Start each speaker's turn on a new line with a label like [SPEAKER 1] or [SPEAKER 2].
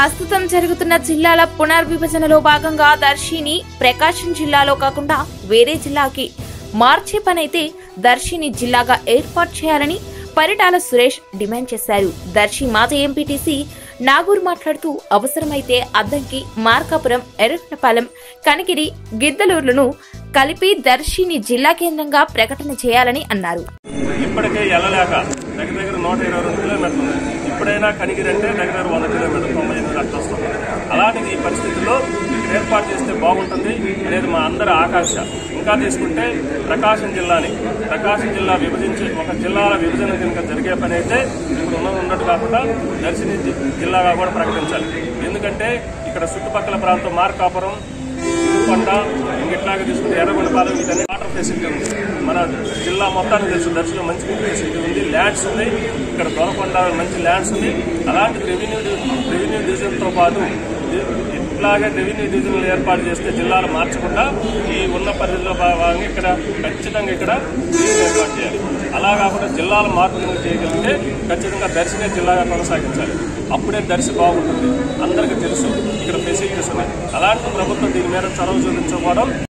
[SPEAKER 1] ప్రస్తుతం జరుగుతున్న జిల్లాల పునర్విభజనలో భాగంగా దర్శిని ప్రకాశం జిల్లాలో కాకుండా వేరే జిల్లాకి మార్చే పనైతే దర్శిని జిల్లాగా ఏర్పాటు చేయాలని పరిటాల సురేష్ డిమాండ్ చేశారు దర్శి మాజీ ఎంపీటీసీ నాగూర్ మాట్లాడుతూ అవసరమైతే అద్దంకి మార్కాపురం ఎర్రగొండపాలెం కనిగిరి గిద్దలూరులను కలిపి దర్శిని జిల్లా కేంద్రంగా ప్రకటన చేయాలని అన్నారు
[SPEAKER 2] ఇప్పటికే వెళ్ళలేక దగ్గర దగ్గర నూట ఇరవై రెండు కిలోమీటర్లు ఉంది ఇప్పుడైనా కనిగిరి అంటే దగ్గర దగ్గర వంద కిలోమీటర్లు తొంభై ఎనిమిది అట్లా వస్తుంది అలాంటిది ఈ పరిస్థితుల్లో ఇక్కడ ఏర్పాటు చేస్తే బాగుంటుంది అనేది మా అందరి ఆకాంక్ష ఇంకా తీసుకుంటే ప్రకాశం జిల్లాని ప్రకాశం జిల్లా విభజించి ఒక జిల్లాల విభజన కనుక జరిగే పని అయితే ఇప్పుడు ఉన్నది ఉన్నట్టు కాకుండా దర్శిని జి- జిల్లాగా కూడా ప్రకటించాలి ఎందుకంటే ఇక్కడ చుట్టుపక్కల ప్రాంతం మార్కాపురం కొండ ఇట్లాగా తీసుకుంటే ఎర్రగొండపాలెం వీటన్ని వాటర్ ఫెసిలిటీ ఉంది మన జిల్లా మొత్తానికి తెలుసు దర్శనం మంచి ఫెసిలిటీ ఉంది ల్యాండ్స్ ఉన్నాయి ఇక్కడ దొరకొండ మంచి ల్యాండ్స్ ఉంది అలాంటి రెవెన్యూ రెవెన్యూ డివిజన్తో పాటు ఇట్లాగే రెవెన్యూ డివిజన్లు ఏర్పాటు చేస్తే జిల్లాలు మార్చకుండా ఈ ఉన్న పరిధిలో భాగంగా ఇక్కడ ఖచ్చితంగా ఇక్కడ డివిజన్ ఏర్పాటు చేయాలి అలా కాకుండా జిల్లాల మార్పు కనుక చేయగలిగితే ఖచ్చితంగా దర్శనే జిల్లాగా కొనసాగించాలి అప్పుడే దర్శి బాగుంటుంది అందరికీ తెలుసు ఇక్కడ ఫెసిలిటీస్ ఉన్నాయి అలాంటి ప్రభుత్వం దీని మీద చొరవ చూపించకపోవడం